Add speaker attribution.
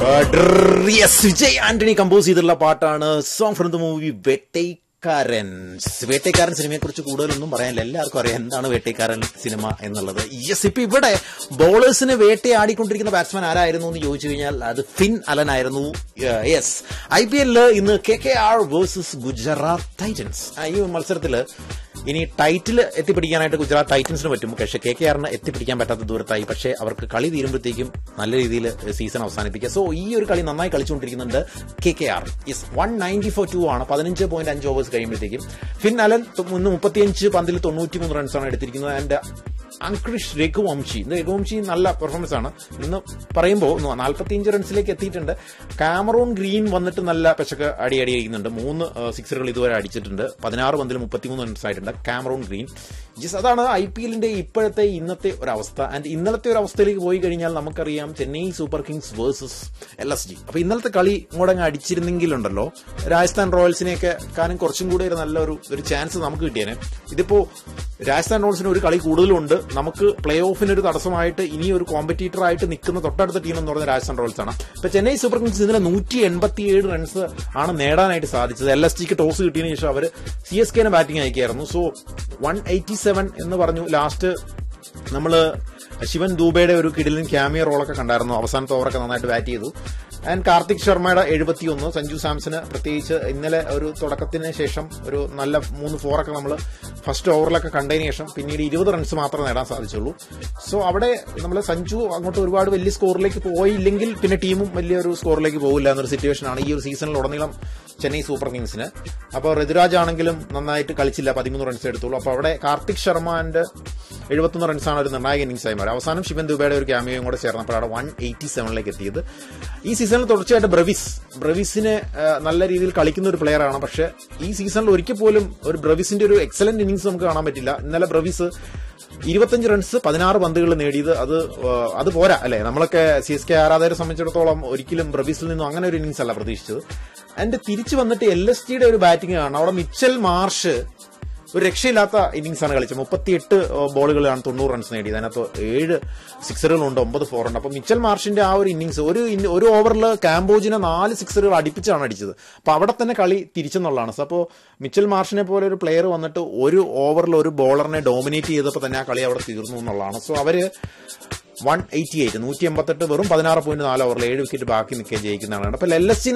Speaker 1: yes Vijay Antony compose ചെയ്തിട്ടുള്ള പാട്ടാണ് song from the movie Vettaikaaran Vettaikaaran സിനിമയെ കുറിച്ച് കൂടുതലൊന്നും പറയാനില്ല എല്ലാവർക്കും അറിയാം എന്താണ് വേട്ടൈക്കാരൻ സിനിമ എന്നുള്ളത് യെസ് ഇപ്പൊ ഇവിടെ ബോളേഴ്സിന് വേട്ടയാടിക്കൊണ്ടിരിക്കുന്ന ബാറ്റ്സ്മാൻ ആരായിരുന്നു എന്ന് ചോദിച്ചു കഴിഞ്ഞാൽ അത് ഫിൻ അലൻ ആയിരുന്നു യെസ് ഐ പി എല്ലില് ഇന്ന് K K R versus Gujarat titans ഈ മത്സരത്തില് ഇനി ടൈറ്റിൽ എത്തിപ്പിടിക്കാനായിട്ട് ഗുജറാത്ത് ടൈറ്റൻസിന് പറ്റും പക്ഷേ കെ കെ ആറിന് എത്തിപ്പിടിക്കാൻ പറ്റാത്ത ദൂരത്തായി പക്ഷേ അവർക്ക് കളി തീരുമ്പോഴത്തേക്കും നല്ല രീതിയിൽ സീസൺ അവസാനിപ്പിക്കുക സോ ഈ ഒരു കളി നന്നായി കളിച്ചുകൊണ്ടിരിക്കുന്നുണ്ട് K K R is one ninety four two ആണ് പതിനഞ്ച് പോയിന്റ് അഞ്ച് ഓവേഴ്സ് കഴിയുമ്പോഴത്തേക്കും ഫിൻ അലൻ ഇന്ന് മുപ്പത്തിയഞ്ച് പന്തിൽ തൊണ്ണൂറ്റി മൂന്ന് റൺസാണ് എടുത്തിരിക്കുന്നത് ആൻഡ് അങ്ക്രിഷ് രഘുവംശി ഇന്ന് രഘുവംശി നല്ല പെർഫോമൻസ് ആണ് ഇന്ന് പറയുമ്പോൾ നാൽപ്പത്തിയഞ്ച് റൺസിലേക്ക് എത്തിയിട്ടുണ്ട് കാമറൂൺ ഗ്രീൻ വന്നിട്ട് നല്ല പെശക്ക് അടി അടിയിരിക്കുന്നുണ്ട് മൂന്ന് സിക്സറുകൾ ഇതുവരെ അടിച്ചിട്ടുണ്ട് പതിനാറ് പന്തിൽ മുപ്പത്തിമൂന്ന് റൺസ് ആയിട്ടുണ്ട് കാമറൂൺ ഗ്രീൻ ജിസ് അതാണ് ഐ പി എല്ലിന്റെ ഇപ്പോഴത്തെ ഇന്നത്തെ ഒരു അവസ്ഥ ആൻഡ് ഇന്നലത്തെ ഒരു അവസ്ഥയിലേക്ക് പോയി കഴിഞ്ഞാൽ നമുക്കറിയാം Chennai super kings versus L S G അപ്പൊ ഇന്നലത്തെ കളി ഇങ്ങോട്ടങ്ങ് അടിച്ചിരുന്നെങ്കിലുണ്ടല്ലോ രാജസ്ഥാൻ റോയൽസിനെയൊക്കെ കാരണം കുറച്ചും കൂടി ഒരു നല്ലൊരു ഒരു ചാൻസ് നമുക്ക് കിട്ടിയേനെ ഇതിപ്പോ രാജസ്ഥാൻ റോയൽസിന് ഒരു കളി കൂടുതലുണ്ട് നമുക്ക് പ്ലേ ഓഫിന് ഒരു തടസ്സമായിട്ട് ഇനി ഒരു കോമ്പറ്റീറ്റർ ആയിട്ട് നിൽക്കുന്ന തൊട്ടടുത്ത ടീം എന്ന് പറയുന്നത് രാജസ്ഥാൻ റോയൽസ് ആണ് ഇപ്പൊ ചെന്നൈ സൂപ്പർ കിങ്സ് ഇന്നലെ നൂറ്റി എൺപത്തിയേഴ് റൺസ് ആണ് നേടാനായിട്ട് സാധിച്ചത് എൽ എസ് ജിക്ക് ടോസ് കിട്ടിയതിനു ശേഷം അവർ സി എസ് കെനെ ബാറ്റിംഗ് അയക്കായിരുന്നു സോ വൺ എയ്റ്റി സെവൻ എന്ന് പറഞ്ഞു ലാസ്റ്റ് നമ്മള് ശിവൻ ദൂബയുടെ ഒരു കിടിലൻ ക്യാമിയ റോളൊക്കെ കണ്ടായിരുന്നു അവസാനത്തെ ഓവറൊക്കെ നന്നായിട്ട് ബാറ്റ് ചെയ്തു ആൻഡ് കാർത്തിക് ശർമ്മയുടെ എഴുപത്തിയൊന്ന് സഞ്ജു സാംസന് പ്രത്യേകിച്ച് ഇന്നലെ ഒരു തുടക്കത്തിന് ശേഷം ഒരു നല്ല മൂന്ന് ഫോറൊക്കെ നമ്മൾ ഫസ്റ്റ് ഓവറിലൊക്കെ കണ്ടതിന് ശേഷം പിന്നീട് ഇരുപത് റൺസ് മാത്രമേ നേടാൻ സാധിച്ചുള്ളൂ സോ അവിടെ നമ്മൾ സഞ്ജു അങ്ങോട്ട് ഒരുപാട് വലിയ സ്കോറിലേക്ക് പോയില്ലെങ്കിൽ പിന്നെ ടീമും വലിയൊരു സ്കോറിലേക്ക് പോകില്ല എന്നൊരു സിറ്റുവേഷനാണ് ഈ ഒരു സീസണിൽ ഉടനീളം ചെന്നൈ സൂപ്പർ കിങ്സിന് അപ്പോൾ ഋതുരാജ് ആണെങ്കിലും നന്നായിട്ട് കളിച്ചില്ല പതിമൂന്ന് റൺസ് എടുത്തുള്ളൂ അപ്പോൾ അവിടെ കാർത്തിക് ശർമ്മ ആൻഡ് എഴുപത്തൊന്ന് റൺസാണ് ഒരു നിർണായക ഇന്നിംഗ്സ് ആയി മാറി അവസാനം ശിവൻ ദുബയുടെ ഒരു ക്യാമിയോയും കൂടെ ചേർന്നപ്പോഴാണ് വൺ എയ്റ്റി സെവനിലേക്ക് എത്തിയത് ഈ സീസണിൽ തുടർച്ചയായിട്ട് ബ്രവിസ് ബ്രവിസിനെ നല്ല രീതിയിൽ കളിക്കുന്ന ഒരു പ്ലെയർ ആണ് പക്ഷേ ഈ സീസണിൽ ഒരിക്കൽ പോലും ഒരു ബ്രവിസിന്റെ ഒരു എക്സലന്റ് ഇന്നിംഗ്സ് നമുക്ക് കാണാൻ പറ്റില്ല ഇന്നലെ ബ്രവിസ് ഇരുപത്തഞ്ച് റൺസ് പതിനാറ് പന്തുകൾ നേടിയത് അത് അത് പോരാ അല്ലെ നമ്മളൊക്കെ സി എസ് കെ ആരാധകരെ സംബന്ധിച്ചിടത്തോളം ഒരിക്കലും ബ്രവിസിൽ നിന്നും അങ്ങനെ ഒരു ഇന്നിംഗ്സ് അല്ല പ്രതീക്ഷിച്ചത് ആൻഡ് തിരിച്ചു വന്നിട്ട് എൽ എസ് ടിയുടെ ഒരു ബാറ്റിംഗ് ആണ് അവിടെ മിച്ചൽ മാർഷ് ഒരു രക്ഷയില്ലാത്ത ഇന്നിംഗ്സ് ആണ് കളിച്ചത് മുപ്പത്തിയെട്ട് ബോളുകളാണ് തൊണ്ണൂറ് റൺസ് നേടിയത് അതിനകത്ത് ഏഴ് സിക്സറുകളുണ്ട് ഒമ്പത് ഫോർ ഉണ്ട് അപ്പൊ മിച്ചൽ മാർഷിന്റെ ആ ഒരു ഇന്നിംഗ്സ് ഒരു ഒരു ഓവറിൽ കാംബോജിനെ നാല് സിക്സറുകൾ അടിപ്പിച്ചാണ് അടിച്ചത് അപ്പൊ അവിടെ തന്നെ കളി തിരിച്ചെന്നുള്ളതാണ് സോ അപ്പോൾ മിച്ചൽ മാർഷിനെ പോലെ ഒരു പ്ലെയർ വന്നിട്ട് ഒരു ഓവറിൽ ഒരു ബോളറിനെ ഡോമിനേറ്റ് ചെയ്തപ്പോൾ തന്നെ ആ കളി അവിടെ തീർന്നു എന്നുള്ളതാണ് സോ അവര് വൺ എയ്റ്റി എയ്റ്റ് നൂറ്റി എൺപത്തെട്ട് വെറും പതിനാറ് പോയിന്റ് നാല് ഓവറിൽ ഏഴ് വിക്കറ്റ് ബാക്കി നിൽക്കുകയും ജയിക്കുന്നതാണ് അപ്പോൾ എൽ എസ്